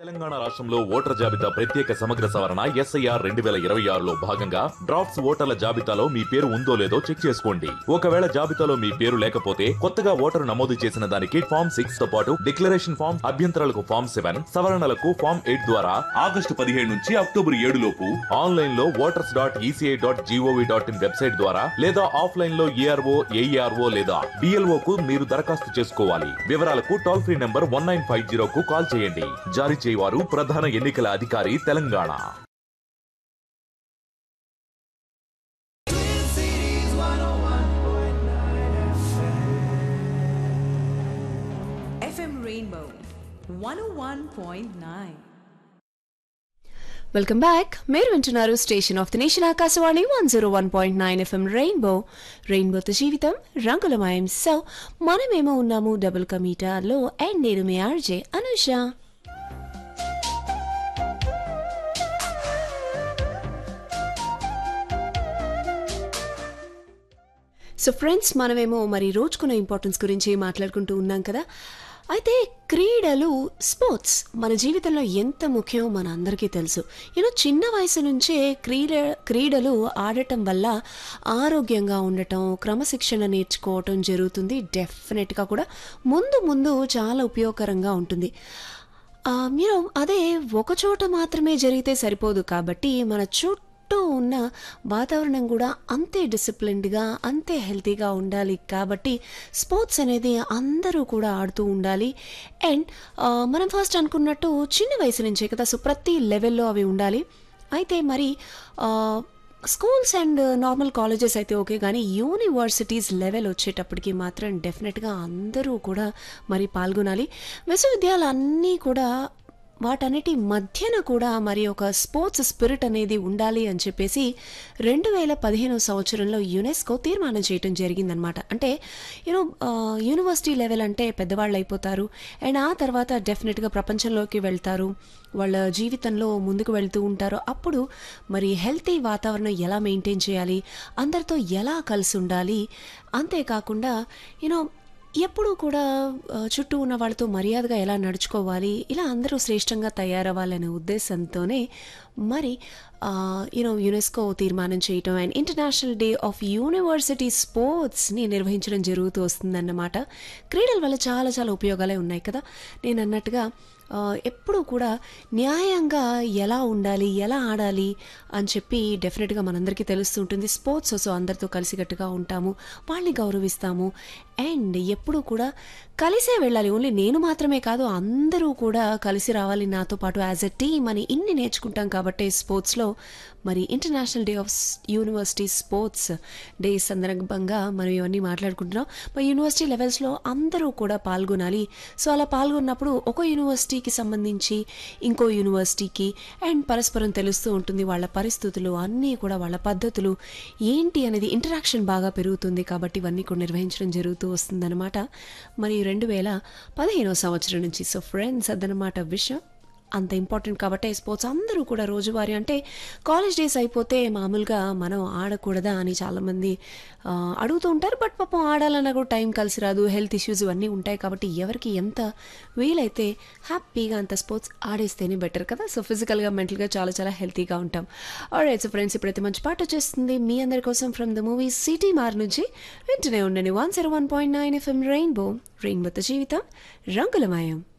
తెలంగాణ రాష్ట్రంలో ఓటర్ల జాబితా ప్రత్యేక సమగ్ర సవరణ ఎస్ఐఆర్ రెండు వేల ఇరవై ఆరులో భాగంగా డ్రాఫ్ట్స్ ఓటర్ల జాబితాలో మీ పేరు ఉందో లేదో చెక్ చేసుకోండి ఒకవేళ జాబితాలో మీ పేరు లేకపోతే కొత్తగా ఓటరు నమోదు చేసిన దానికి ఫామ్ సిక్స్ తో పాటు డిక్లరేషన్ ఫామ్ అభ్యంతరాలకు ఫామ్ సెవెన్ సవరణలకు ఫామ్ ఎయిట్ ద్వారా ఆగస్టు పదిహేడు నుంచి అక్టోబర్ ఏడు లోపు ఆన్లైన్ లో voters dot E C I dot G O V dot in website ద్వారా లేదా ఆఫ్లైన్ లో ఏఆర్ఓ ఏఈఆర్ఓ లేదా డిఎల్ఓ కు మీరు దరఖాస్తు చేసుకోవాలి వివరాలకు toll free number one nine five zero కు కాల్ చేయండి జారీ చేయవారు ప్రధాన ఎన్నికల అధికారి Telangana FM Rainbow 101.9. Welcome back మీరు వింటున్నారు station of the nation Akashvani one zero one point nine FM rainbow రెయిన్బోతో జీవితం రంగులమయం సో మనమేమో ఉన్నాము డబుల్ కమీటాలో అండ్ నేను మీ ఆర్జే అనుష సో ఫ్రెండ్స్ మనమేమో మరి రోజుకున్న ఇంపార్టెన్స్ గురించి మాట్లాడుకుంటూ ఉన్నాం కదా అయితే క్రీడలు స్పోర్ట్స్ మన జీవితంలో ఎంత ముఖ్యమో మన అందరికీ తెలుసు యూనో చిన్న వయసు నుంచే క్రీడ క్రీడలు ఆడటం వల్ల ఆరోగ్యంగా ఉండటం క్రమశిక్షణ నేర్చుకోవటం జరుగుతుంది డెఫినెట్గా కూడా ముందు ముందు చాలా ఉపయోగకరంగా ఉంటుంది మీరు అదే ఒక చోట మాత్రమే జరిగితే సరిపోదు కాబట్టి మన చుట్టూ చుట్టూ ఉన్న వాతావరణం కూడా అంతే డిసిప్లిన్డ్గా అంతే హెల్తీగా ఉండాలి కాబట్టి స్పోర్ట్స్ అనేది అందరూ కూడా ఆడుతూ ఉండాలి అండ్ మనం ఫస్ట్ అనుకున్నట్టు చిన్న వయసు నుంచే కదా సో ప్రతి లెవెల్లో అవి ఉండాలి అయితే మరి స్కూల్స్ అండ్ నార్మల్ కాలేజెస్ అయితే ఓకే కానీ యూనివర్సిటీస్ లెవెల్ వచ్చేటప్పటికి మాత్రం డెఫినెట్గా అందరూ కూడా మరి పాల్గొనాలి విశ్వవిద్యాలయాలు అన్నీ కూడా వాటన్నిటి మధ్యన కూడా మరి ఒక స్పోర్ట్స్ స్పిరిట్ అనేది ఉండాలి అని చెప్పేసి రెండు వేల పదిహేను సంవత్సరంలో యునెస్కో తీర్మానం చేయడం జరిగిందనమాట అంటే యూనో యూనివర్సిటీ లెవెల్ అంటే పెద్దవాళ్ళు అయిపోతారు అండ్ ఆ తర్వాత డెఫినెట్గా ప్రపంచంలోకి వెళ్తారు వాళ్ళ జీవితంలో ముందుకు వెళ్తూ ఉంటారు అప్పుడు మరి హెల్తీ వాతావరణం ఎలా మెయింటైన్ చేయాలి అందరితో ఎలా కలిసి ఉండాలి అంతేకాకుండా యూనో ఎప్పుడూ కూడా చుట్టూ ఉన్న వాళ్ళతో మర్యాదగా ఎలా నడుచుకోవాలి ఇలా అందరూ శ్రేష్టంగా తయారవ్వాలనే ఉద్దేశంతోనే మరి యూనో యునెస్కో తీర్మానం చేయటం and international day of university స్పోర్ట్స్ని నిర్వహించడం జరుగుతూ వస్తుందన్నమాట క్రీడల వల్ల చాలా చాలా ఉపయోగాలే ఉన్నాయి కదా నేను అన్నట్టుగా ఎప్పుడూ కూడా న్యాయంగా ఎలా ఉండాలి ఎలా ఆడాలి అని చెప్పి డెఫినెట్గా మనందరికీ తెలుస్తుంటుంది స్పోర్ట్స్ సో అందరితో కలిసికట్టుగా ఉంటాము వాళ్ళని గౌరవిస్తాము అండ్ ఎప్పుడూ కూడా కలిసే వెళ్ళాలి ఓన్లీ నేను మాత్రమే కాదు అందరూ కూడా కలిసి రావాలి నాతో పాటు యాజ్ ఎ టీమ్ అని ఇన్ని నేర్చుకుంటాం కాబట్టి స్పోర్ట్స్లో మరి international day of university sports day సందర్భంగా మనం ఇవన్నీ మాట్లాడుకుంటున్నాం మరి యూనివర్సిటీ లెవెల్స్లో అందరూ కూడా పాల్గొనాలి సో అలా పాల్గొన్నప్పుడు ఒక యూనివర్సిటీకి సంబంధించి ఇంకో యూనివర్సిటీకి అండ్ పరస్పరం తెలుస్తూ ఉంటుంది వాళ్ళ పరిస్థితులు అన్నీ కూడా వాళ్ళ పద్ధతులు ఏంటి అనేది ఇంటరాక్షన్ బాగా పెరుగుతుంది కాబట్టి ఇవన్నీ కూడా నిర్వహించడం జరుగుతూ వస్తుందన్నమాట మరి రెండు వేల పదిహేనో సంవత్సరం నుంచి సో ఫ్రెండ్స్ అదనమాట విషయం అంత ఇంపార్టెంట్ కాబట్టి స్పోర్ట్స్ అందరూ కూడా రోజువారీ అంటే కాలేజ్ డేస్ అయిపోతే మామూలుగా మనం ఆడకూడదా అని చాలామంది అడుగుతూ ఉంటారు బట్ పాపం ఆడాలన్నా కూడా టైం కలిసి రాదు హెల్త్ ఇష్యూస్ ఇవన్నీ ఉంటాయి కాబట్టి ఎవరికి ఎంత వీలైతే హ్యాపీగా అంత స్పోర్ట్స్ ఆడేస్తేనే బెటర్ కదా సో ఫిజికల్గా మెంటల్గా చాలా చాలా హెల్తీగా ఉంటాం ఆల్రైట్ సో ఫ్రెండ్స్ ఇప్పుడైతే మంచి పాట వచ్చేస్తుంది మీ అందరి కోసం ఫ్రమ్ ద మూవీ సిటీ మార్ నుంచి వింటూనే ఉండండి one zero one point nine FM rainbow రెయిన్బోతో జీవితం రంగులమయం